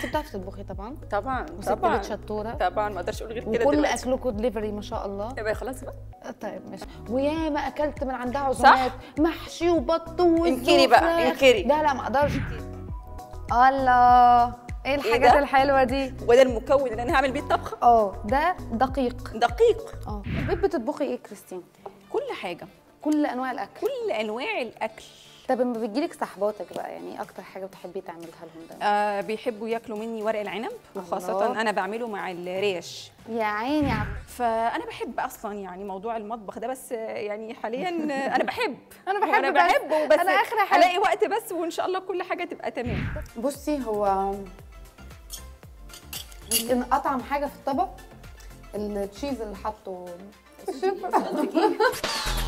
انت بتعرفي تطبخي طبعا طبعا وست طبعا بيت شطوره طبعا ما اقدرش اقول غير كده وكل دلوقتي اكلكم دليفري ما شاء الله يبقى خلاص بقى طيب ماشي وياما اكلت من عندها عزومات محشي وبط ووز انكري بقى، وفراخ. انكري. لا لا ما اقدرش الله ايه الحاجات ده؟ الحلوه دي وده المكون اللي انا هعمل بيه الطبخه اه ده دقيق دقيق اه البيت بتطبخي ايه كريستين كل حاجه كل انواع الاكل كل انواع الاكل طب لما بتجيلك صحباتك بقى يعني ايه اكتر حاجه بتحبي تعمليها لهم ده آه بيحبوا ياكلوا مني ورق العنب وخاصه الله. انا بعمله مع الريش يا عيني عب... فانا بحب اصلا يعني موضوع المطبخ ده بس يعني حاليا انا بحب أنا بحب انا بس. بحبه بس أنا آخر أحب. الاقي وقت بس وان شاء الله كل حاجه تبقى تمام بصي هو يمكن اطعم حاجه في الطبق التشيز اللي حاطه الشيف